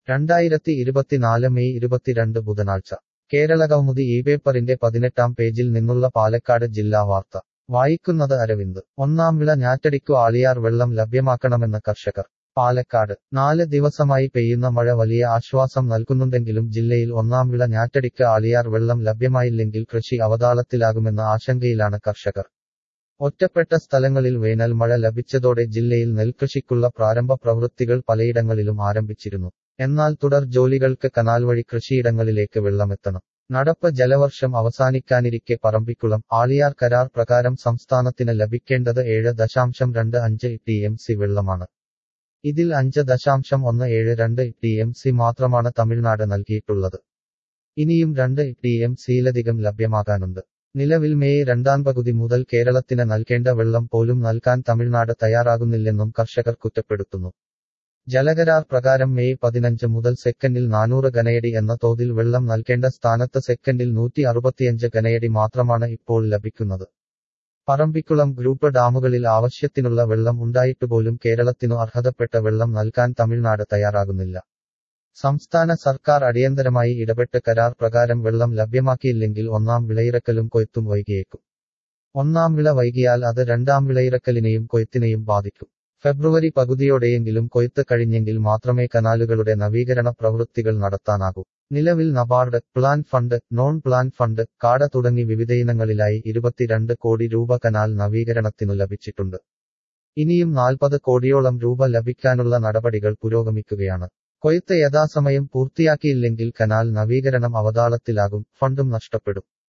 രണ്ടായിരത്തി ഇരുപത്തിനാല് മെയ് ഇരുപത്തിരണ്ട് ബുധനാഴ്ച കേരള കൗമുദി ഈ പേപ്പറിന്റെ പതിനെട്ടാം പേജിൽ നിന്നുള്ള പാലക്കാട് ജില്ലാ വാർത്ത വായിക്കുന്നത് അരവിന്ദ് ഒന്നാം വിള ഞാറ്റടിക്കു ആളിയാർ വെള്ളം ലഭ്യമാക്കണമെന്ന് കർഷകർ പാലക്കാട് നാല് ദിവസമായി പെയ്യുന്ന മഴ വലിയ ആശ്വാസം നൽകുന്നുണ്ടെങ്കിലും ജില്ലയിൽ ഒന്നാം വിള ഞാറ്റടിക്ക് ആളിയാർ വെള്ളം ലഭ്യമായില്ലെങ്കിൽ കൃഷി അവതാളത്തിലാകുമെന്ന ആശങ്കയിലാണ് കർഷകർ ഒറ്റപ്പെട്ട സ്ഥലങ്ങളിൽ വേനൽ മഴ ലഭിച്ചതോടെ ജില്ലയിൽ നെൽകൃഷിക്കുള്ള പ്രാരംഭ പ്രവൃത്തികൾ പലയിടങ്ങളിലും ആരംഭിച്ചിരുന്നു എന്നാൽ തുടർ ജോലികൾക്ക് കനാൽ വഴി കൃഷിയിടങ്ങളിലേക്ക് വെള്ളമെത്തണം നടപ്പ് ജലവർഷം അവസാനിക്കാനിരിക്കെ പറമ്പിക്കുളം ആളിയാർ കരാർ പ്രകാരം സംസ്ഥാനത്തിന് ലഭിക്കേണ്ടത് ഏഴ് ദശാംശം രണ്ട് അഞ്ച് ടി എം സി വെള്ളമാണ് ഇതിൽ അഞ്ച് ദശാംശം ഒന്ന് ഏഴ് രണ്ട് ടി എം സി മാത്രമാണ് തമിഴ്നാട് നൽകിയിട്ടുള്ളത് ഇനിയും രണ്ട് ടി എം സിയിലധികം ലഭ്യമാകാനുണ്ട് നിലവിൽ മെയ് രണ്ടാം പകുതി മുതൽ കേരളത്തിന് നൽകേണ്ട വെള്ളം പോലും നൽകാൻ തമിഴ്നാട് തയ്യാറാകുന്നില്ലെന്നും കർഷകർ കുറ്റപ്പെടുത്തുന്നു ജലകരാർ പ്രകാരം മെയ് പതിനഞ്ച് മുതൽ സെക്കൻഡിൽ നാനൂറ് ഘനയടി എന്ന തോതിൽ വെള്ളം നൽകേണ്ട സ്ഥാനത്ത് സെക്കൻഡിൽ നൂറ്റി അറുപത്തിയഞ്ച് ഘനയടി മാത്രമാണ് ഇപ്പോൾ ലഭിക്കുന്നത് പറമ്പിക്കുളം ഗ്രൂപ്പ് ഡാമുകളിൽ ആവശ്യത്തിനുള്ള വെള്ളം ഉണ്ടായിട്ടുപോലും കേരളത്തിനു അർഹതപ്പെട്ട വെള്ളം നൽകാൻ തമിഴ്നാട് തയ്യാറാകുന്നില്ല സംസ്ഥാന സർക്കാർ അടിയന്തരമായി ഇടപെട്ട് കരാർ പ്രകാരം വെള്ളം ലഭ്യമാക്കിയില്ലെങ്കിൽ ഒന്നാം വിളയിറക്കലും കൊയ്ത്തും വൈകിയേക്കും ഒന്നാം വിള വൈകിയാൽ അത് രണ്ടാം വിളയിറക്കലിനെയും കൊയ്ത്തിനെയും ബാധിക്കും ഫെബ്രുവരി പകുതിയോടെയെങ്കിലും കൊയ്ത്ത് കഴിഞ്ഞെങ്കിൽ മാത്രമേ കനാലുകളുടെ നവീകരണ പ്രവൃത്തികൾ നടത്താനാകൂ നിലവിൽ NABARD plan fund non plan fund കാട തുടങ്ങി വിവിധയിനങ്ങളിലായി ഇരുപത്തിരണ്ട് കോടി രൂപ കനാൽ നവീകരണത്തിനു ലഭിച്ചിട്ടുണ്ട് ഇനിയും നാൽപ്പത് കോടിയോളം രൂപ ലഭിക്കാനുള്ള നടപടികൾ പുരോഗമിക്കുകയാണ് കൊയ്ത്ത് യഥാസമയം പൂർത്തിയാക്കിയില്ലെങ്കിൽ കനാൽ നവീകരണം അവതാളത്തിലാകും ഫണ്ടും നഷ്ടപ്പെടും